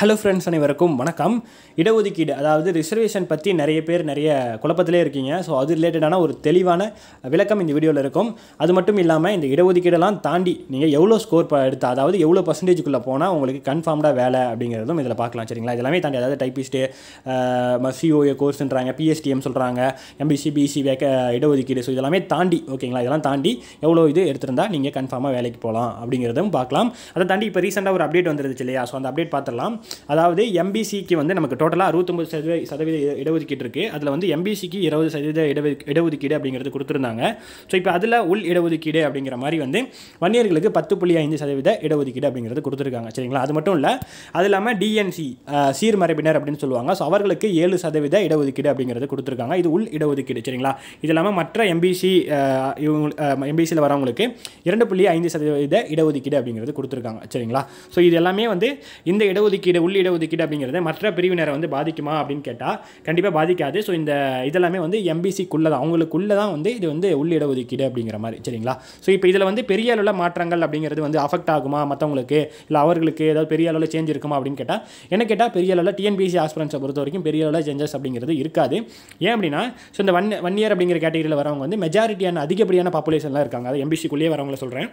hello friends அனைவருக்கும் வணக்கம் இடஒதுக்கீடு அதாவது ரிசர்வேஷன் பற்றி நிறைய பேர் நிறைய குழப்பத்திலே இருக்கீங்க ஸோ அது ரிலேட்டடான ஒரு தெளிவான விளக்கம் இந்த வீடியோவில் இருக்கும் அது மட்டும் இல்லாமல் இந்த இடஒதுக்கீடெல்லாம் தாண்டி நீங்கள் எவ்வளோ ஸ்கோர் எடுத்து அதாவது எவ்வளோ பர்சன்டேஜுக்குள்ளே போனால் உங்களுக்கு கன்ஃபார்ம்டாக வேலை அப்படிங்கிறதும் இதில் பார்க்கலாம் சரிங்களா இதெல்லாமே தாண்டி அதாவது டைப்பிஸ்ட்டு சிஓஏ கோர்ஸ்ன்றாங்க பிஎஸ்டிஎம் சொல்கிறாங்க எம்பிசி பிசி வேக்க இடஒதுக்கீடு ஸோ இதெல்லாமே தாண்டி ஓகேங்களா இதெல்லாம் தாண்டி எவ்வளோ இது எடுத்திருந்தா நீங்கள் கன்ஃபார்மாக வேலைக்கு போகலாம் அப்படிங்கிறதும் பார்க்கலாம் அதை தாண்டி இப்போ ரீசெண்டாக ஒரு அப்டேட் வந்துருச்சு இல்லையா ஸோ அந்த அப்டேட் பார்த்துடலாம் அதாவது எம்பிசிக்கு வந்து நமக்கு டோட்டலாக அறுபத்தொம்பது சதவீத சதவீத இடஒதுக்கீடு இருக்குது அதில் வந்து எம்பிசிக்கு இருபது சதவீத இடஒது இடஒதுக்கீடு அப்படிங்கிறது கொடுத்துருந்தாங்க ஸோ இப்போ அதில் உள் இடஒதுக்கீடு அப்படிங்கிற மாதிரி வந்து வன்னியர்களுக்கு பத்து புள்ளி ஐந்து சதவீத இடஒதுக்கீடு அப்படிங்கிறது கொடுத்துருக்காங்க சரிங்களா அது மட்டும் இல்லை அது இல்லாமல் டிஎன்சி சீர்மரபினர் அப்படின்னு சொல்லுவாங்க ஸோ அவர்களுக்கு ஏழு சதவீத இடஒதுக்கீடு அப்படிங்கிறது கொடுத்துருக்காங்க இது உள் இடஒதுக்கீடு சரிங்களா இது இல்லாமல் மற்ற எம்பிசி இவங்க எம்பிசியில் வரவங்களுக்கு இரண்டு புள்ளி ஐந்து சதவீத இடஒதுக்கீடு அப்படிங்கிறது கொடுத்துருக்காங்க சரிங்களா ஸோ இது எல்லாமே வந்து இந்த இடஒதுக்கீடு உள் இடஒதுக்கீடு அப்படிங்கிறது மற்ற பிரிவினரை வந்து பாதிக்குமா அப்படின்னு கேட்டால் கண்டிப்பாக பாதிக்காது ஸோ இந்த இதெல்லாமே வந்து எம்பிசிக்குள்ளே தான் அவங்களுக்குள்ளே தான் வந்து இது வந்து உள் இடஒதுக்கீடு அப்படிங்கிற மாதிரி சரிங்களா ஸோ இப்போ இதில் வந்து பெரிய அளவில் மாற்றங்கள் அப்படிங்கிறது வந்து அஃபெக்ட் ஆகுமா மற்றவங்களுக்கு இல்லை அவர்களுக்கு ஏதாவது பெரிய அளவில் சேஞ்ச் இருக்குமா அப்படின்னு கேட்டால் என்ன கேட்டால் பெரிய அளவில் டிஎன்பிசி ஆஸ்பிரன்ஸை பொறுத்த வரைக்கும் பெரிய அளவில் சேஞ்சஸ் அப்படிங்கிறது இருக்காது ஏன் அப்படின்னா ஸோ இந்த ஒன் ஒன் இயர் அப்படிங்கிற கேட்டகரியில் வரவங்க வந்து மெஜாரிட்டியான அதிகப்படியான பாப்புலேஷன்லாம் இருக்காங்க அது எம்பிசிக்குள்ளேயே வரவங்கள சொல்கிறேன்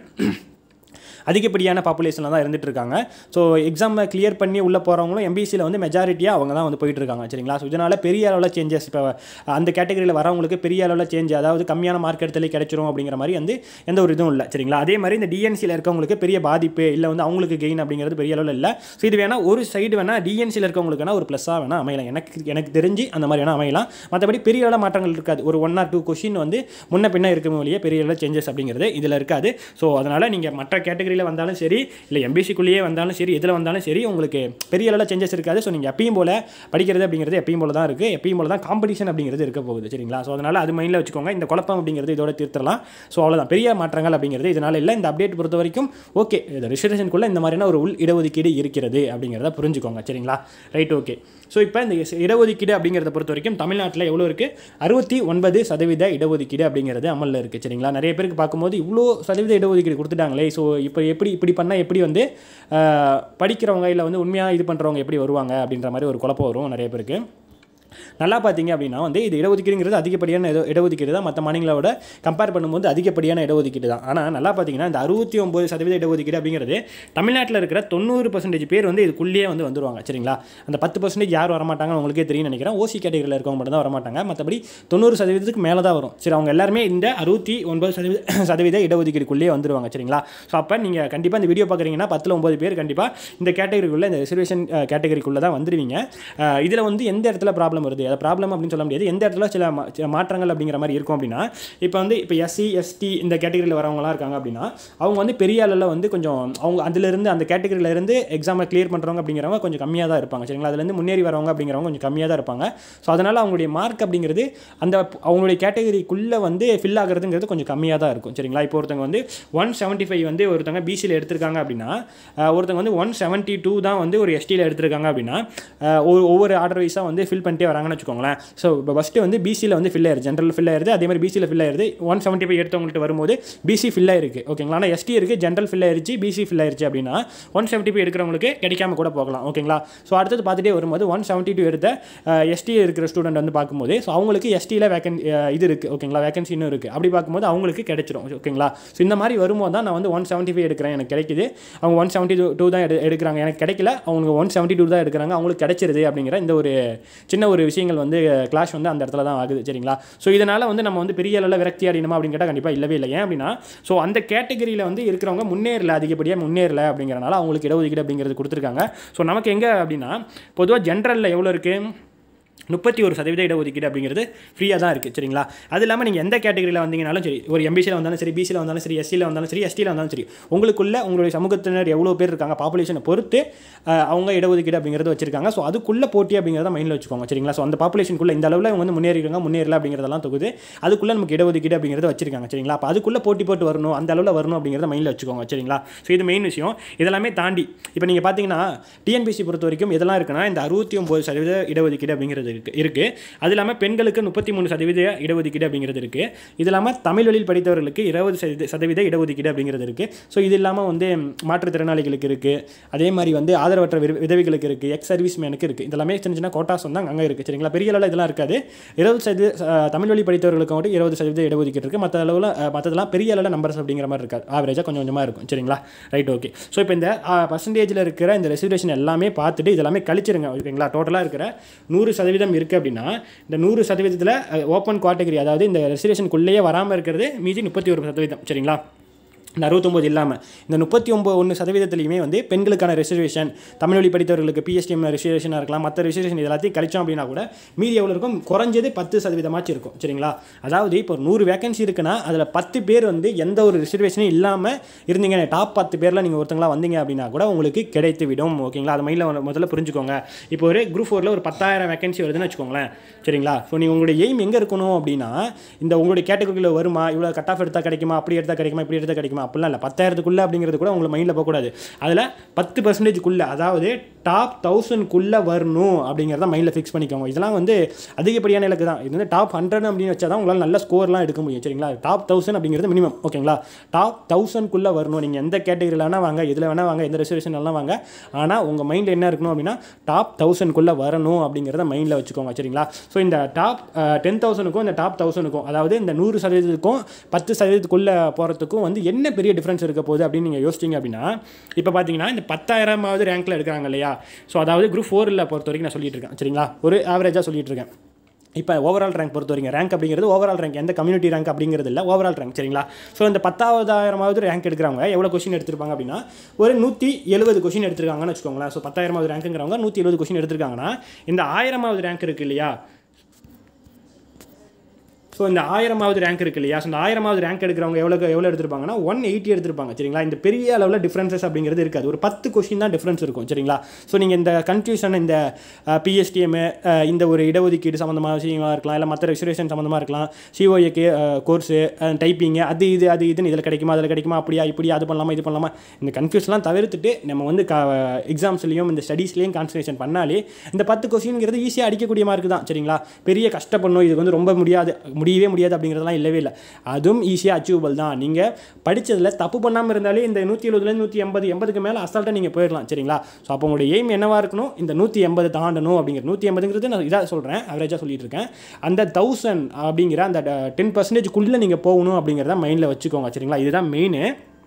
அதிகப்படியான பாப்புலேஷனில் தான் இருந்துட்டு இருக்காங்க ஸோ எக்ஸாமை கிளியர் பண்ணி உள்ளே போகிறவங்களும் எம்பிசியில் வந்து மெஜாரிட்டியாக அவங்க தான் வந்து போயிட்டு இருக்காங்க சரிங்களா ஸோ இதனால் பெரிய அளவில் சேஞ்சஸ் இப்போ அந்த கேட்டகரியில் வரவங்களுக்கு பெரிய அளவில் சேஞ்ச் அதாவது கம்மியான மார்க் எடுத்தாலே கிடைச்சிரும் அப்படிங்கிற மாதிரி வந்து எந்த ஒரு இதுவும் இல்லை சரிங்களா அதே மாதிரி இந்த டிஎன்சியில் இருக்கவங்களுக்கு பெரிய பாதிப்பு இல்லை வந்து அவங்களுக்கு கெயின் அப்படிங்கிறது பெரிய அளவில் இல்லை ஸோ இது வேணால் ஒரு சைடு வேணால் டிஎன்சியில் இருக்கவங்களுக்கு வேணால் ஒரு ப்ளஸ்ஸாக வேணால் அமையலாம் எனக்கு எனக்கு தெரிஞ்சு அந்த மாதிரி வேணால் அமையலாம் மற்றபடி பெரிய அளவில் மாற்றங்கள் இருக்காது ஒரு ஒன் ஆர் டூ கொஷின் வந்து முன்ன பின்ன இருக்கும் வழியே பெரிய அளவில் சேஞ்சஸ் அப்படிங்கிறது இதில் இருக்காது ஸோ அதனால் நீங்கள் மற்ற கேட்டகரியில் வந்தாலும் சரி இல்லை எம்பிசிக்குள்ளேயே வந்தாலும் சரி எதில் வந்தாலும் சரி உங்களுக்கு பெரிய அளவில் சேஞ்சஸ் இருக்காது ஸோ நீங்கள் எப்பயும் போல் படிக்கிறது அப்படிங்கிறது எப்பயும் போல தான் இருக்குது எப்பயும் போல தான் காம்படிஷன் அப்படிங்கிறது இருக்க போகுது சரிங்களா ஸோ அதனால் அது மைண்டில் வச்சுக்கோங்க இந்த குழப்பம் அப்படிங்கிறது இதோட தீர்த்தலாம் ஸோ அவ்வளோதான் பெரிய மாற்றங்கள் அப்படிங்கிறது இதனால் இல்லை இந்த அப்டேட் பொறுத்த வரைக்கும் ஓகே இந்த ரிசர்வேஷனுக்குள்ளே இந்த மாதிரியான ஒரு உள் இடஒதுக்கீடு இருக்கிறது அப்படிங்கிறத புரிஞ்சுக்கோங்க சரிங்களா ரைட் ஓகே ஸோ இப்போ இந்த இடஒதுக்கீடு அப்படிங்கிறத பொறுத்த வரைக்கும் தமிழ்நாட்டில் எவ்வளோ இருக்குது அறுபத்தி ஒன்பது சதவீத இடஒதுக்கீடு அப்படிங்கிறது அமலில் இருக்குது சரிங்களா நிறைய பேருக்கு பார்க்கும்போது இவ்வளோ சதவீத இடஒதுக்கீடு கொடுத்துட்டாங்களே ஸோ இப்போ எப்படி இப்படி பண்ணால் எப்படி வந்து படிக்கிறவங்க இல்லை வந்து உண்மையாக இது பண்ணுறவங்க எப்படி வருவாங்க அப்படின்ற மாதிரி ஒரு குழப்பம் வரும் நிறைய பேருக்கு நல்லா பார்த்தீங்க அப்படின்னா வந்து இது இடஒதுக்கீடுங்கிறது அதிகப்படியான இட இடஒதுக்கீடு தான் மற்ற மாநிலங்களோட கம்பேர் பண்ணும்போது அதிகப்படியான இடஒதுக்கீடு தான் ஆனால் நல்லா பார்த்தீங்கன்னா இந்த அறுபத்தி ஒம்பது சதவீத இடஒதுக்கீடு அப்படிங்கிறது தமிழ்நாட்டில் இருக்கிற தொண்ணூறு பர்சன்டேஜ் பேர் வந்து இதுக்குள்ளேயே வந்து வந்துருவாங்க சரிங்களா அந்த பத்து பர்சன்டேஜ் யார் வரமாட்டாங்கன்னு உங்களுக்கே தெரியும் நினைக்கிறேன் ஓசி கேட்டகரியில் இருக்கவங்க மட்டும் தான் வரமாட்டாங்க மற்றபடி தொண்ணூறு சதவீதத்துக்கு மேலே தான் வரும் சரி அவங்க எல்லாருமே இந்த அறுபத்தி ஒன்பது சதவீத சதவீத இடஒதுக்கீடுக்குள்ளேயே வந்துருவாங்க சரிங்களா ஸோ அப்போ நீங்கள் கண்டிப்பாக இந்த வீடியோ பார்க்குறீங்கன்னா பத்தில் ஒம்பது பேர் கண்டிப்பாக இந்த கேட்டகரிக்குள்ளே இந்த ரிசர்வேஷன் கேட்டகரிக்குள்ளே தான் வந்துடுவீங்க இதில் வந்து எந்த இடத்துல ப்ராப்ளம் வருது அது ப்ராப்ளம் அப்படின்னு சொல்ல முடியாது எந்த இடத்துல சில சில மாற்றங்கள் அப்படிங்கிற மாதிரி இருக்கும் அப்படின்னா இப்போ வந்து இப்போ எஸ்சி எஸ்டி இந்த கேட்டகரியில் வரவங்களாம் இருக்காங்க அப்படின்னா அவங்க வந்து பெரிய அளவில் வந்து கொஞ்சம் அவங்க அதிலிருந்து அந்த கேட்டகரியில் இருந்து எக்ஸாமை கிளியர் பண்ணுறவங்க அப்படிங்கிறவங்க கொஞ்சம் கம்மியாக தான் இருப்பாங்க சரிங்களா அதுலேருந்து முன்னேறி வரவங்க அப்படிங்கிறவங்க கொஞ்சம் கம்மியாக தான் இருப்பாங்க ஸோ அதனால் அவங்களுடைய மார்க் அப்படிங்கிறது அந்த அவங்களுடைய கேட்டகரிக்குள்ளே வந்து ஃபில் ஆகிறதுங்கிறது கொஞ்சம் கம்மியாக தான் இருக்கும் சரிங்களா இப்போ ஒருத்தவங்க வந்து ஒன் செவன்ட்டி ஃபைவ் வந்து ஒருத்தவங்க பிசியில் எடுத்திருக்காங்க அப்படின்னா ஒருத்தவங்க வந்து ஒன் செவன்ட்டி டூ தான் வந்து ஒரு எஸ்டியில் எடுத்திருக்காங்க அப்படின்னா ஒவ்வொரு ஆர்டர் வைஸாக வந்து ஃபில் பண்ணிட்டே வராங்கன்னு வச்சுக்கோங்களேன் ஸோ இப்போ ஃபஸ்ட்டு வந்து பிசியில் வந்து ஃபில் ஆயிருது ஜென்ரல் ஃபில் ஆயிருது அதே மாதிரி பிசியில் ஃபில் ஆயிருது ஒன் செவன்ட்டி ஃபைவ் எடுத்தவங்கள்ட்ட வரும்போது பிசி ஃபில் ஆயிருக்கு ஓகேங்களா ஆனால் எஸ்டி இருக்குது ஜென்ரல் ஃபில் ஆயிருச்சு பிசி ஃபில் ஆயிருச்சு அப்படின்னா ஒன் செவன்ட்டி ஃபைவ் எடுக்கிறவங்களுக்கு கிடைக்காம கூட போகலாம் ஓகேங்களா ஸோ அடுத்தது பார்த்துட்டே வரும்போது ஒன் செவன்ட்டி டூ எடுத்த எஸ்டி இருக்கிற ஸ்டூடெண்ட் வந்து பார்க்கும்போது ஸோ அவங்களுக்கு எஸ்டியில் வேக்கன் இது இருக்குது ஓகேங்களா வேகன்சி இன்னும் இருக்குது அப்படி பார்க்கும்போது அவங்களுக்கு கிடைச்சிரும் ஓகேங்களா ஸோ இந்த மாதிரி வரும்போது தான் நான் வந்து ஒன் செவன்ட்டி ஃபைவ் எடுக்கிறேன் எனக்கு கிடைக்குது அவங்க ஒன் செவன்ட்டி டூ டூ தான் எடு எடுக்கிறாங்க எனக்கு கிடைக்கல அவங்க ஒன் செவன்ட்டி டூ தான் எடுக்கிறாங்க அவங்களுக்கு கிடைச்சிருது அப்படிங்கிற இந்த ஒரு சின்ன ஒரு விஷயங்கள் வந்து கிளாஷ் வந்து அந்த இடத்துல தான் ஆகுது சரிங்களா ஸோ இதனால் வந்து நம்ம வந்து பெரிய அளவில் விரக்தி அடையணுமா அப்படின்னு கேட்டால் கண்டிப்பாக இல்லவே இல்லை ஏன் அப்படின்னா ஸோ அந்த கேட்டகரியில் வந்து இருக்கிறவங்க முன்னேறல அதிகப்படியாக முன்னேறல அப்படிங்கிறனால அவங்களுக்கு இடஒதுக்கீடு அப்படிங்கிறது கொடுத்துருக்காங்க ஸோ நமக்கு எங்கே அப்படின்னா பொதுவாக ஜென்ரலில் எவ்வளோ இருக்குது முப்பத்தி ஒரு சதவீத இடஒதுக்கீடு அப்படிங்கிறது ஃப்ரீயாக தான் இருக்குது சரிங்களா அது இல்லாமல் நீங்கள் எந்த கேட்டகரியில் வந்தீங்கனாலும் சரி ஒரு எம்பிசியில் வந்தாலும் சரி பிசியில் வந்தாலும் சரி எஸ்சியில் வந்தாலும் சரி எஸ்டியில் வந்தாலும் சரி உங்களுக்குள்ள உங்களுடைய சமூகத்தினர் எவ்வளோ பேர் இருக்காங்க பாப்புலேஷனை பொறுத்து அவங்க இடஒதுக்கீடு அப்படிங்கிறது வச்சிருக்காங்க ஸோ அதுக்குள்ளே போட்டி அப்படிங்கிறத மைண்டில் வச்சுக்கோங்க சரிங்களா ஸோ அந்த பாப்புலேஷனுக்குள்ளே இந்த அளவில் இவங்க வந்து முன்னேறிருக்காங்க முன்னேறல அப்படிங்கிறதெல்லாம் தொகுது அதுக்குள்ளே நமக்கு இடஒதுக்கீடு அப்படிங்கிறத வச்சிருக்காங்க சரிங்களா அப்போ அதுக்குள்ளே போட்டி போட்டு வரணும் அந்த அளவில் வரணும் அப்படிங்கிறத மைண்டில் வச்சுக்கோங்க சரிங்களா ஸோ இது மெயின் விஷயம் இதெல்லாமே தாண்டி இப்போ நீங்கள் பார்த்தீங்கன்னா டிஎன்பிசி பொறுத்த வரைக்கும் இதெல்லாம் இருக்குன்னா இந்த அறுபத்தி ஒம்பது சதவீத இடஒதுக்கீடு அப்படிங்கிறது இருக்குது இருக்குது அது இல்லாமல் பெண்களுக்கு முப்பத்தி மூணு சதவீத இடஒதுக்கீடு அப்படிங்கிறது இருக்குது இது இல்லாமல் தமிழ் வழியில் படித்தவர்களுக்கு இருபது சதவீத சதவீத இடஒதுக்கீடு அப்படிங்கிறது இருக்குது ஸோ இது இல்லாமல் வந்து மாற்றுத்திறனாளிகளுக்கு இருக்குது அதே மாதிரி வந்து ஆதரவற்ற வித- விதவைகளுக்கு இருக்குது எக்ஸ் சர்வீஸ் மேனுக்கு இருக்குது இதெல்லாமே சின்ன சின்ன கோட்டாஸ் வந்து அங்கே இருக்குது சரிங்களா பெரிய அளவில் இதெல்லாம் இருக்காது இருபது சதவீத அஹ், தமிழ் வழி படித்தவர்களுக்கு மட்டும் இருபது சதவீத இடஒதுக்கீடு இருக்குது மற்ற அளவில் அஹ், மற்றதெல்லாம் பெரிய அளவில் நம்பர்ஸ் அப்படிங்கிற மாதிரி இருக்காது ஆவரேஜாக கொஞ்சம் கொஞ்சமாக இருக்கும் சரிங்களா ரைட் ஓகே ஸோ இப்போ இந்த பர்சன்டேஜில் இருக்கிற இந்த ரெசர்வேஷன் எல்லாமே பார்த்துட்டு இதெல்லாமே கழிச்சிருங்க ஓகேங்களா டோட்டலாக இருக்கிற நூறு சதவீதம் இருக்குது அப்படின்னா இந்த நூறு சதவீதத்தில் ஓப்பன் கேட்டகரி அதாவது இந்த ரெசர்வேஷனுக்குள்ளேயே வராமல் இருக்கிறது மீதி முப்பத்தி ஒரு சதவீதம் சரிங்களா இந்த அறுபத்தொம்போது இல்லாமல் இந்த முப்பத்தி ஒம்பது ஒன்று சதவீதத்துலையுமே வந்து பெண்களுக்கான ரிசர்வேஷன் தமிழ் வழி படித்தவர்களுக்கு பிஎஸ்டிஎம் ரிசர்வேஷனாக இருக்கலாம் மற்ற ரிசர்வேஷன் எல்லாத்தையும் கழிச்சோம் அப்படின்னா கூட மீதி எவ்வளோ இருக்கும் குறைஞ்சது பத்து சதவீதமாச்சும் இருக்கும் சரிங்களா அதாவது இப்போ ஒரு நூறு வேகன்சி இருக்குன்னா அதில் பத்து பேர் வந்து எந்த ஒரு ரிசர்வேஷனும் இல்லாமல் இருந்தீங்க டாப் பத்து பேரில் நீங்கள் ஒருத்தங்களா வந்தீங்க அப்படின்னா கூட உங்களுக்கு கிடைத்து விடும் ஓகேங்களா அது மைண்டில் முதல்ல புரிஞ்சுக்கோங்க இப்போ ஒரு குரூப் ஃபோரில் ஒரு பத்தாயிரம் வேகன்சி வருதுன்னு வச்சுக்கோங்களேன் சரிங்களா ஸோ நீங்கள் உங்களுடைய எய்ம் எங்கே இருக்கணும் அப்படின்னா இந்த உங்களுடைய கேட்டகரியில் வருமா இவ்வளோ கட் ஆஃப் எடுத்தால் கிடைக்குமா அப்படி எடுத்தால் கிடைக்குமா இப்படி எடுத்தால் கிடைக்குமா அப்படிலாம் இல்லை பத்தாயிரத்துக்குள்ளே அப்படிங்கிறது கூட உங்களை மைண்டில் போகக்கூடாது அதில் பத்து பர்சன்டேஜ்க்குள்ளே அதாவது டாப் தௌசண்ட்குள்ளே வரணும் அப்படிங்கிறத மைண்டில் ஃபிக்ஸ் பண்ணிக்கோங்க இதெல்லாம் வந்து அதிகப்படியான இலக்கு தான் இது வந்து டாப் ஹண்ட்ரட் அப்படின்னு வச்சா தான் உங்களால் நல்ல ஸ்கோர்லாம் எடுக்க முடியும் சரிங்களா டாப் தௌசண்ட் அப்படிங்கிறது மினிமம் ஓகேங்களா டாப் தௌசண்ட்குள்ளே வரணும் நீங்கள் எந்த கேட்டகரியில் வேணால் வாங்க எதில் வேணால் வாங்க எந்த ரெசர்வேஷன் எல்லாம் வாங்க ஆனால் உங்கள் மைண்டில் என்ன இருக்கணும் அப்படின்னா டாப் தௌசண்ட்குள்ளே வரணும் அப்படிங்கிறத மைண்டில் வச்சுக்கோங்க சரிங்களா ஸோ இந்த டாப் டென் தௌசண்ட்க்கும் இந்த டாப் தௌசண்ட்க்கும் அதாவது இந்த நூறு சதவீதத்துக்கும் பத்து சதவீதத்துக்குள்ளே போகிறதுக்கும் வந்து என்ன பெரிய டிஃப்ரென்ஸ் இருக்க போகுது அப்படின்னு நீங்கள் யோசிச்சிங்க அப்படின்னா இப்போ பார்த்தீங்கன்னா இந்த பத்தாயிரமாவது ரேங்க்கில் எடுக்கிறாங்க இல்லையா ஸோ அதாவது குரூப் ஃபோரில் பொறுத்த வரைக்கும் நான் சொல்லிட்டு இருக்கேன் சரிங்களா ஒரு ஆவரேஜாக சொல்லிட்டு இருக்கேன் இப்போ ஓவரால் ரேங்க் பொறுத்த வரைக்கும் ரேங்க் அப்படிங்கிறது ஓவரால் ரேங்க் எந்த கம்யூனிட்டி ரேங்க் அப்படிங்கிறது இல்லை ஓவரால் ரேங்க் சரிங்களா ஸோ இந்த பத்தாவதாயிரமாவது ரேங்க் எடுக்கிறவங்க எவ்வளோ கொஷின் எடுத்திருப்பாங்க அப்படின்னா ஒரு நூற்றி எழுபது கொஷின் எடுத்திருக்காங்கன்னு வச்சுக்கோங்களேன் ஸோ பத்தாயிரமாவது ரேங்க்குங்கிறவங்க நூற்றி எழுபது கொஷின் எடுத்திருக்காங்கன்னா இந்த ஆயிரமாவது ரேங்க் இருக்கு இல்லையா ஸோ இந்த ஆயிரமாவது ரேங்க் இருக்கு இல்லையா ஸோ இந்த ஆயிரமாவது ரேங்க் எடுக்கிறவங்க எவ்வளோ எவ்வளோ எடுத்திருப்பாங்கன்னா ஒன் எயிட்டி எடுத்திருப்பாங்க சரிங்களா இந்த பெரிய அளவில் டிஃப்ரென்சஸ் அப்படிங்கிறது இருக்காது ஒரு பத்து கொஷின் தான் டிஃப்ரென்ஸ் இருக்கும் சரிங்களா ஸோ நீங்கள் இந்த கன்ஃபியூஷன் இந்த பிஎஸ்டிஎம் இந்த ஒரு இடஒதுக்கீடு சம்மந்தமாக விஷயமாக இருக்கலாம் இல்லை மற்ற ரிசர்வேஷன் சம்மந்தமாக இருக்கலாம் சிஓஏக்கு கோர்ஸு டைப்பிங்கு அது இது அது இதுன்னு இதில் கிடைக்குமா அதில் கிடைக்குமா அப்படியா இப்படி அது பண்ணலாமா இது பண்ணலாமா இந்த கன்ஃபியூஸ்லாம் தவிர்த்துட்டு நம்ம வந்து க எக்ஸாம்ஸ்லையும் இந்த ஸ்டடீஸ்லையும் கான்சன்ட்ரேஷன் பண்ணாலே இந்த பத்து கொஸ்டின்ங்கிறது ஈஸியாக அடிக்கக்கூடிய மார்க் தான் சரிங்களா பெரிய கஷ்டப்படணும் இது வந்து ரொம்ப முடியாது முடியவே முடியாது அப்படிங்கிறதெல்லாம் இல்லவே இல்லை அதுவும் ஈஸியாக அச்சீவபிள் தான் நீங்கள் படித்ததில் தப்பு பண்ணாமல் இருந்தாலே இந்த நூற்றி எழுபதுலேருந்து நூற்றி எண்பது எண்பதுக்கு மேலே அசால்ட்டாக நீங்கள் போயிடலாம் சரிங்களா ஸோ அப்போ உங்களுடைய எய்ம் என்னவாக இருக்கணும் இந்த நூற்றி எண்பது தாண்டணும் அப்படிங்கிற நூற்றி எண்பதுங்கிறது நான் இதாக சொல்கிறேன் அவரேஜாக சொல்லிட்டு இருக்கேன் அந்த தௌசண்ட் அப்படிங்கிற அந்த டென் பர்சன்டேஜ்க்குள்ளே நீங்கள் போகணும் அப்படிங்கிறத மைண்டில் வச்சுக்கோங்க சரிங்களா இதுதான் மெயின்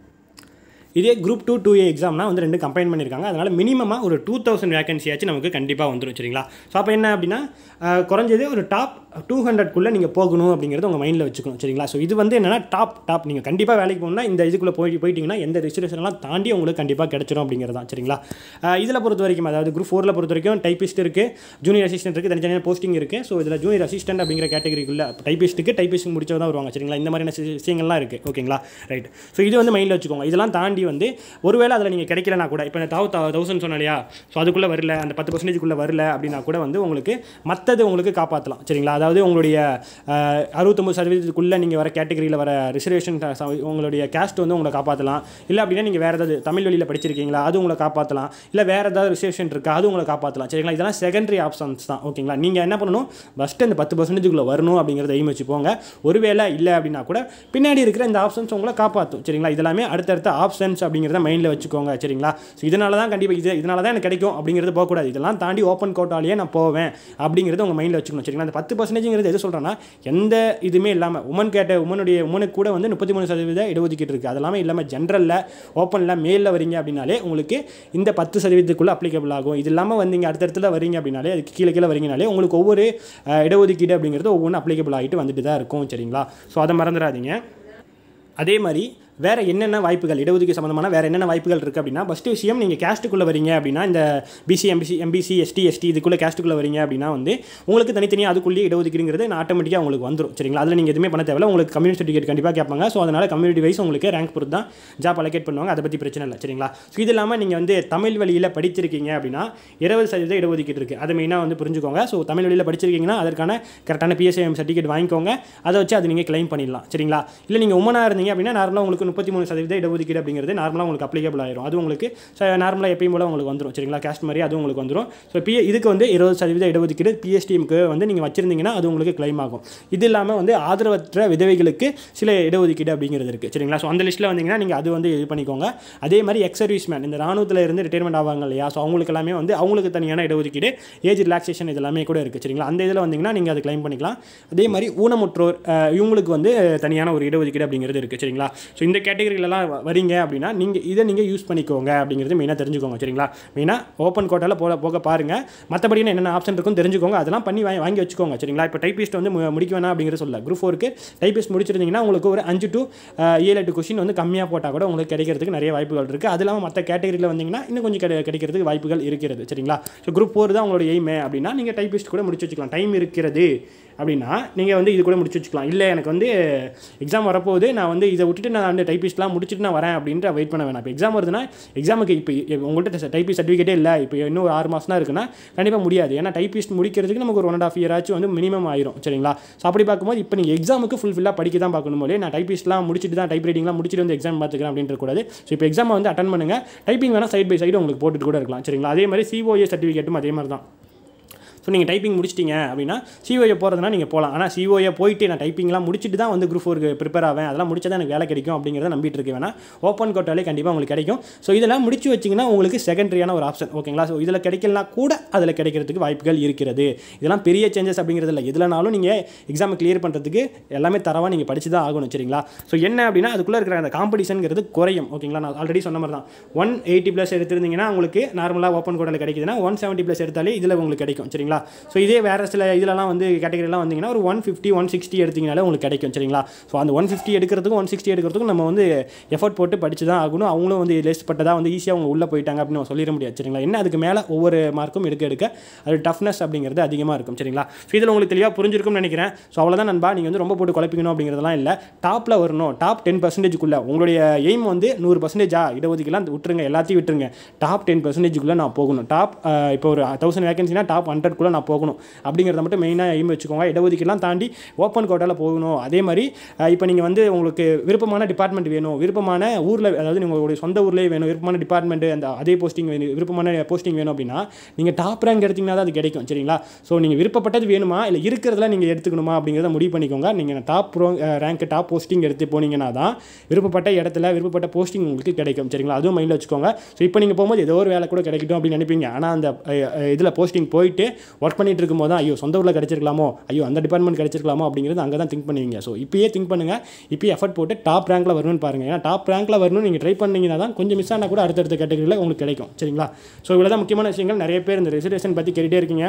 இதே குரூப் டூ டூ ஏ எக்ஸாம்னா வந்து ரெண்டு கம்பைன் பண்ணியிருக்காங்க அதனால் மினிமமாக ஒரு டூ தௌசண்ட் வேகன்சியாச்சும் நமக்கு கண்டிப்பாக வந்துடும் சரிங்களா ஸோ அப்போ என்ன அப்படின்னா அஹ், குறைஞ்சது ஒரு டாப் டூ ஹண்ட்ரட்குள்ளே நீங்கள் போகணும் அப்படிங்கிறத உங்கள் மைண்டில் வச்சுக்கணும் சரிங்களா ஸோ இது வந்து என்னென்னா டாப் டாப் நீங்கள் கண்டிப்பாக வேலைக்கு போகணும்னா இந்த இதுக்குள்ளே போய் போயிட்டீங்கன்னா எந்த ரிசர்வேஷன்லாம் தாண்டி உங்களுக்கு கண்டிப்பாக கிடைச்சிரும் அப்படிங்கிறது தான் சரிங்களா இதில் பொறுத்த வரைக்கும் அதாவது குரூப் ஃபோரில் பொறுத்த வரைக்கும் டைப்பிஸ்ட் இருக்குது ஜூனியர் அசிஸ்டன்ட் இருக்குது தனித்தனியாக போஸ்டிங் இருக்குது ஸோ இதில் ஜூனியர் அசிஸ்டன்ட் அப்படிங்கிற கேட்டகரிக்குள்ள டைப்பிஸ்ட்டுக்கு டைப்பிஸ்ட் முடிச்சவங்க தான் வருவாங்க சரிங்களா இந்த மாதிரியான சி- விஷயங்கள்லாம் இருக்குது ஓகேங்களா ரைட் ஸோ இது வந்து மைண்டில் வச்சுக்கோங்க இதெல்லாம் தாண்டி வந்து ஒருவேளை அதில் நீங்கள் கிடைக்கலனா கூட இப்போ தாவ் தௌசண்ட் சொன்னேன் இல்லையா ஸோ அதுக்குள்ளே வரல அந்த பத்து பர்சன்டேஜ்க்குள்ளே வரல அப்படின்னா கூட வந்து உங்களுக்கு மற்றது உங்களுக்கு காப்பாற்றலாம் சரிங்களா அதாவது உங்களுடைய அஹ், அறுபத்தொம்பது சதவீதத்துக்குள்ளே நீங்கள் வர கேட்டகரியில் வர ரிசர்வேஷன் உங்களுடைய கேஸ்ட் வந்து உங்களை காப்பாற்றலாம் இல்லை அப்படின்னா நீங்கள் வேறு ஏதாவது தமிழ் வழியில் படிச்சிருக்கீங்களா அது உங்களை காப்பாற்றலாம் இல்லை வேறு ஏதாவது ரிசர்வேஷன் இருக்கா அது உங்களை காப்பாற்றலாம் சரிங்களா இதெல்லாம் செகண்டரி ஆப்ஷன்ஸ் தான் ஓகேங்களா நீங்கள் என்ன பண்ணணும் ஃபஸ்ட்டு இந்த பத்து பர்சன்டேஜுக்குள்ளே வரணும் அப்படிங்கிறத எய்ம் வச்சுப்போங்க ஒருவேளை இல்லை அப்படின்னா கூட பின்னாடி இருக்கிற இந்த ஆப்ஷன்ஸ் உங்களை காப்பாற்றும் சரிங்களா இதெல்லாமே அடுத்தடுத்த ஆப்ஷன்ஸ் அப்படிங்கிறத மைண்டில் வச்சுக்கோங்க சரிங்களா ஸோ இதனால தான் கண்டிப்பாக இது இதனால தான் எனக்கு கிடைக்கும் அப்படிங்கிறது போகக்கூடாது இதெல்லாம் தாண்டி ஓப்பன் கோட்டாலேயே நான் போவேன் அப்படிங்கிறது உங்கள் மைண்டில் வச்சுக்கணும் சரிங்களா அந்த பத்து பர்சன்டேஜ்ங்கிறது எது சொல்கிறேன்னா எந்த இதுவுமே இல்லாமல் உமன் கேட்ட உமனுடைய உமனுக்கு கூட வந்து முப்பத்தி மூணு சதவீத இடஒதுக்கீடு இருக்குது அதெல்லாமே இல்லாமல் ஜென்ரலில் ஓப்பனில் மேலில் வரீங்க அப்படின்னாலே உங்களுக்கு இந்த பத்து சதவீதத்துக்குள்ளே அப்ளிகபிள் ஆகும் இது இல்லாமல் வந்தீங்க அடுத்தடுத்துல வரீங்க அப்படின்னாலே அதுக்கு கீழே கீழே வரீங்கனாலே உங்களுக்கு ஒவ்வொரு அஹ், இடஒதுக்கீடு அப்படிங்கிறது ஒவ்வொன்றும் அப்ளிகபிள் ஆகிட்டு வந்துட்டு தான் இருக்கும் சரிங்களா ஸோ அதை மறந்துடாதீங்க அதே மாதிரி வேறு என்னென்ன வாய்ப்புகள் இடஒதுக்கீடு சம்மந்தமான வேறு என்னென்ன வாய்ப்புகள் இருக்குது அப்படின்னா ஃபஸ்ட்டு விஷயம் நீங்கள் கேஸ்ட்டுக்குள்ளே வரீங்க அப்படின்னா இந்த BC MBC MBC ST ST இதுக்குள்ளே கேஸ்ட்டுக்குள்ளே வரீங்க அப்படின்னா வந்து உங்களுக்கு தனித்தனியாக அதுக்குள்ளேயே இடஒதுக்கீடுங்கிறது ஆட்டோமேட்டிக்காக உங்களுக்கு வந்துடும் சரிங்களா அதில் நீங்கள் எதுவுமே பண்ண தேவையில்ல உங்களுக்கு கம்யூனிட்டி சர்டிஃபிகேட் கண்டிப்பாக கேட்பாங்க ஸோ அதனால் கம்யூனிட்டி வைஸ் உங்களுக்கு ரேங்க் பொறுத்து தான் ஜாப் அலோகேட் பண்ணுவாங்க அதை பற்றி பிரச்சனை இல்லை சரிங்களா ஸோ இது இல்லாமல் நீங்கள் வந்து தமிழ் வழியில் படிச்சிருக்கீங்க அப்படின்னா இருபது சதவீத இடஒதுக்கீடு இருக்குது அதை மெயினாக வந்து புரிஞ்சுக்கோங்க ஸோ தமிழ் வழியில் படிச்சிருக்கீங்கன்னா அதற்கான கரெக்டான பிஎஸ்ஐஎம் சர்டிஃபிகேட் வாங்கிக்கோங்க அதை வச்சு அது நீங்கள் கிளைம் பண்ணிடலாம் சரிங்களா இல்லை நீங்கள் உமனாக இருந்தீங்க அப்படின்னா நார்மலாக உங்களுக்கு உங்களுக்கு முப்பத்தி மூணு சதவீத இடஒதுக்கீடு அப்படிங்கிறது நார்மலாக உங்களுக்கு அப்ளிகபிள் ஆயிரும் அது உங்களுக்கு நார்மலாக எப்பயும் போல உங்களுக்கு வந்துடும் சரிங்களா கேஸ்ட் மாதிரி அது உங்களுக்கு வந்துடும் ஸோ பி இதுக்கு வந்து இருபது சதவீத இடஒதுக்கீடு பிஎஸ்டிஎம்க்கு வந்து நீங்கள் வச்சிருந்தீங்கன்னா அது உங்களுக்கு கிளைம் ஆகும் இது இல்லாமல் வந்து ஆதரவற்ற விதவைகளுக்கு சில இடஒதுக்கீடு அப்படிங்கிறது இருக்குது சரிங்களா ஸோ அந்த லிஸ்ட்டில் வந்தீங்கன்னா நீங்கள் அது வந்து இது பண்ணிக்கோங்க அதே மாதிரி எக்ஸ் சர்வீஸ்மேன் இந்த ராணுவத்தில் இருந்து ரிட்டைர்மெண்ட் ஆவாங்க இல்லையா ஸோ அவங்களுக்கு எல்லாமே வந்து அவங்களுக்கு தனியான இடஒதுக்கீடு ஏஜ் ரிலாக்ஸேஷன் இது எல்லாமே கூட இருக்குது சரிங்களா அந்த இதில் வந்தீங்கன்னா நீங்கள் அது கிளைம் பண்ணிக்கலாம் அதே மாதிரி ஊனமுற்றோர் அஹ், இவங்களுக்கு வந்து தனியான ஒரு இடஒதுக்கீடு அப்படிங்கிறது இருக்குது சரிங்களா ஸோ இந்த கேட்டகரியிலலாம் வ- வரீங்க அப்படின்னா நீங்கள் இதை நீங்கள் யூஸ் பண்ணிக்கோங்க அப்படிங்கிறது மெயினாக தெரிஞ்சுக்கோங்க சரிங்களா மெயினாக ஓப்பன் கோட்டாவில் போக போக பாருங்கள் மற்றபடி என்னென்ன ஆப்ஷன் இருக்கும் தெரிஞ்சுக்கோங்க அதெல்லாம் பண்ணி வாங்கி வாங்கி வச்சுக்கோங்க சரிங்களா இப்போ டைப்பிஸ்ட் வந்து மு- முடிக்க வேணாம் அப்படிங்கிறது சொல்ல குரூப் ஃபோருக்கு டைப்பிஸ்ட் முடிச்சிருந்தீங்கன்னா உங்களுக்கு ஒரு அஞ்சு டு ஏழு எட்டு கொஸ்டின் வந்து கம்மியாக போட்டால் கூட உங்களுக்கு கிடைக்கிறதுக்கு நிறைய வாய்ப்புகள் இருக்குது அது இல்லாமல் மற்ற கேட்டகரியில் வந்தீங்கன்னா இன்னும் கொஞ்சம் கிடை கிடைக்கிறதுக்கு வாய்ப்புகள் இருக்கிறது சரிங்களா ஸோ குரூப் ஃபோர் தான் உங்களோட எய்மே அப்படின்னா நீங்கள் டைப்பிஸ்ட் கூட முடிச்சு வச்சுக்கலாம் டைம் இருக்கிறது அப்படின்னா நீங்கள் வந்து இது கூட முடிச்சு வச்சுக்கலாம் இல்லை எனக்கு வந்து எக்ஸாம் வரப்போகுது நான் வந்து இதை விட்டுட்டு நான் வந்து டைப்பிஸ்ட்லாம் முடிச்சுட்டு நான் வரேன் அப்படின்ற வெயிட் பண்ண வேணாம் இப்போ எக்ஸாம் வருதுன்னா எக்ஸாமுக்கு இப்போ உங்கள்கிட்ட டைப்பிஸ்ட் சர்டிஃபிகேட்டே இல்லை இப்போ இன்னும் ஒரு ஆறு மாதம் தான் இருக்குன்னா கண்டிப்பாக முடியாது ஏன்னா டைப்பிஸ்ட் முடிக்கிறதுக்கு நமக்கு ஒரு ஒன் அண்ட் ஆஃப் இயர் ஆச்சு வந்து மினிமம் ஆயிரும் சரிங்களா ஸோ அப்படி பார்க்கும்போது இப்போ நீங்கள் எக்ஸாமுக்கு ஃபுல்ஃபில்லாக படிக்க தான் பார்க்கணும் போலே நான் டைப்பிஸ்ட்லாம் முடிச்சுட்டு தான் டைப் ரைட்டிங்லாம் முடிச்சுட்டு வந்து எக்ஸாம் பார்த்துக்கிறேன் அப்படின்ற கூடாது ஸோ இப்போ எக்ஸாமை வந்து அட்டன் பண்ணுங்க டைப்பிங் வேணால் சைட் பை சைடு உங்களுக்கு போட்டுட்டு கூட இருக்கலாம் சரிங்களா அதே மாதிரி சிஓஏ சர்டிஃபிகேட்டும் அதே மாதிரி தான் ஸோ நீங்கள் டைப்பிங் முடிச்சிட்டீங்க அப்படின்னா சிஓஏ போகிறதுனா நீங்கள் போகலாம் ஆனால் சிஓஏ போயிட்டு நான் டைப்பிங்லாம் முடிச்சுட்டு தான் வந்து குரூப் ஃபோருக்கு ப்ரிப்பேர் ஆவேன் அதெல்லாம் முடிச்சா தான் எனக்கு வேலை கிடைக்கும் அப்படிங்கிறத நம்பிட்டு இருக்க வேணா ஓப்பன் கோட்டாலே கண்டிப்பாக உங்களுக்கு கிடைக்கும் ஸோ இதெல்லாம் முடிச்சு வச்சிங்கன்னா உங்களுக்கு செகண்டரியான ஒரு ஆப்ஷன் ஓகேங்களா ஸோ இதில் கிடைக்கலாம் கூட அதில் கிடைக்கிறதுக்கு வாய்ப்புகள் இருக்கிறது இதெல்லாம் பெரிய சேஞ்சஸ் அப்படிங்கிறது இல்லை எதுலனாலும் நீங்கள் எக்ஸாமை கிளியர் பண்ணுறதுக்கு எல்லாமே தரவாக நீங்கள் படிச்சு தான் ஆகணும் சரிங்களா ஸோ என்ன அப்படின்னா அதுக்குள்ளே இருக்கிற அந்த காம்படிஷனுங்கிறது குறையும் ஓகேங்களா நான் ஆல்ரெடி சொன்ன மாதிரி தான் ஒன் எயிட்டி ப்ளஸ் எடுத்திருந்தீங்கன்னா உங்களுக்கு நார்மலாக ஓப்பன் கோட்டில் கிடைக்குதுன்னா ஒன் செவன்ட்டி ப்ளஸ் எடுத்தாலே இதில் உங்களுக்கு கிடைக்கும் சரிங்களா ஸோ இதே வேறு சில இதெல்லாம் வந்து கேட்டகரிலாம் வந்தீங்கன்னா ஒரு ஒன் ஃபிஃப்டி ஒன் சிக்ஸ்டி எடுத்தீங்கனாலே உங்களுக்கு கிடைக்கும் சரிங்களா ஸோ அந்த ஒன் ஃபிஃப்டி எடுக்கிறதுக்கும் ஒன் சிக்ஸ்டி எடுக்கிறதுக்கும் நம்ம வந்து எஃபோர்ட் போட்டு படிச்சு தான் ஆகணும் அவங்களும் வந்து லேஸ் பட்டதாக வந்து ஈஸியாக அவங்க உள்ளே போயிட்டாங்க அப்படின்னு நம்ம சொல்லிட முடியாது சரிங்களா என்ன அதுக்கு மேலே ஒவ்வொரு மார்க்கும் எடுக்க எடுக்க அது டஃப்னஸ் அப்படிங்கிறது அதிகமாக இருக்கும் சரிங்களா ஸோ இதில் உங்களுக்கு தெளிவாக புரிஞ்சிருக்கும்னு நினைக்கிறேன் ஸோ அவ்வளோதான் நண்பா நீங்கள் வந்து ரொம்ப போட்டு குழப்பிக்கணும் அப்படிங்கிறதெல்லாம் இல்லை டாப்பில் வரணும் டாப் டென் பர்சன்டேஜுக்குள்ளே உங்களுடைய எய்ம் வந்து நூறு பர்சன்டேஜா இடஒதுக்கலாம் விட்டுருங்க எல்லாத்தையும் விட்டுருங்க டாப் டென் பர்சன்டேஜுக்குள்ளே நான் போகணும் டாப் இப்போ ஒரு தௌசண்ட் வேகன்சினா டாப் ஹண்ட்ரட்குள்ளே நான் போகணும் அப்படிங்கிறத மட்டும் மெயினாக எய்ம் வச்சுக்கோங்க இடஒதுக்கீடுலாம் தாண்டி ஓப்பன் கோட்டாவில் போகணும் அதே மாதிரி இப்போ நீங்கள் வந்து உங்களுக்கு விருப்பமான டிபார்ட்மெண்ட் வேணும் விருப்பமான ஊரில் அதாவது நீங்கள் உங்களுடைய சொந்த ஊர்லேயே வேணும் விருப்பமான டிபார்ட்மெண்ட் அந்த அதே போஸ்டிங் வேணும் விருப்பமான போஸ்டிங் வேணும் அப்படின்னா நீங்கள் டாப் ரேங்க் எடுத்தீங்கன்னா தான் அது கிடைக்கும் சரிங்களா ஸோ நீங்கள் விருப்பப்பட்டது வேணுமா இல்லை இருக்கிறதுல நீங்கள் எடுத்துக்கணுமா அப்படிங்கிறத முடிவு பண்ணிக்கோங்க நீங்கள் டாப் ரேங்க் டாப் போஸ்டிங் எடுத்து போனீங்கன்னா தான் விருப்பப்பட்ட இடத்துல விருப்பப்பட்ட போஸ்டிங் உங்களுக்கு கிடைக்கும் சரிங்களா அதுவும் மைண்டில் வச்சுக்கோங்க ஸோ இப்போ நீங்கள் போகும்போது ஏதோ ஒரு வேலை கூட கிடைக்கட்டும் அப்படின்னு நினைப்பீங்க ஆனால் அந்த இதில் போஸ்டிங் போயிட்டு ஒர்க் பண்ணிட்டு இருக்கும்போது தான் ஐயோ சொந்த ஊரில் கிடைச்சிருக்கலாமோ ஐயோ அந்த டிபார்ட்மெண்ட் கிடைச்சிருக்கலாமோ அப்படிங்கிறது அங்கே தான் திங்க் பண்ணுவீங்க ஸோ இப்பயே திங்க் பண்ணுங்கள் இப்பயே எஃபர்ட் போட்டு டாப் ரேங்க்கில் வரணும்னு பாருங்கள் ஏன்னா டாப் ரேங்க்கில் வரணும்னு நீங்கள் ட்ரை பண்ணீங்கன்னா தான் கொஞ்சம் மிஸ் ஆனால் கூட அடுத்தடுத்த கேட்டகரியில் உங்களுக்கு கிடைக்கும் சரிங்களா ஸோ இவ்வளோ தான் முக்கியமான விஷயங்கள் நிறைய பேர் இந்த ரிசர்வேஷன் பற்றி கேட்டுகிட்டே இருக்கீங்க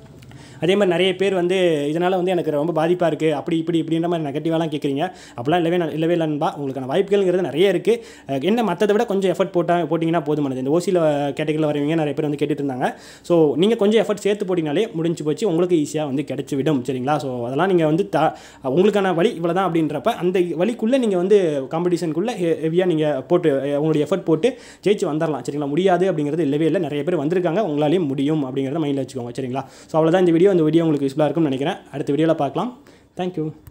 அதே மாதிரி நிறைய பேர் வந்து இதனால் வந்து எனக்கு ரொம்ப பாதிப்பாக இருக்குது அப்படி இப்படி இப்படின்ற மாதிரி நெகட்டிவாலாம் கேட்குறீங்க அப்படிலாம் இல்லவே ந- இல்லவே இல்லைன்பா உங்களுக்கான வாய்ப்புகள்ங்கிறது நிறைய இருக்குது என்ன மற்றதை விட கொஞ்சம் எஃபர்ட் போட்டால் போட்டிங்கன்னா போதுமானது இந்த ஓசியில் கேட்டகரியில் வரவங்க நிறைய பேர் வந்து கேட்டுட்டு இருந்தாங்க ஸோ நீங்கள் கொஞ்சம் எஃபர்ட் சேர்த்து போட்டிங்கனாலே முடிஞ்சு போச்சு உங்களுக்கு ஈஸியாக வந்து கிடச்சி விடும் சரிங்களா ஸோ அதெல்லாம் நீங்கள் வந்து த உங்களுக்கான வழி இவ்வளோ தான் அப்படின்றப்ப அந்த வழிக்குள்ளே நீங்கள் வந்து காம்படிஷனுக்குள்ளே ஹெவியாக நீங்கள் போட்டு அஹ், உங்களுடைய எஃபர்ட் போட்டு ஜெயிச்சு வந்துடலாம் சரிங்களா முடியாது அப்படிங்கிறது இல்லவே இல்லை நிறைய பேர் வந்திருக்காங்க உங்களாலேயும் முடியும் அப்படிங்கிறத மைண்டில் வச்சுக்கோங்க சரிங்களா ஸோ அவ்வளோதான் இந்த வீடியோ இந்த வீடியோ உங்களுக்கு யூஸ்ஃபுல்லாக இருக்கும்னு நினைக்கிறேன் அடுத்த வீடியோவில் பார்க்கலாம் தேங்க்யூ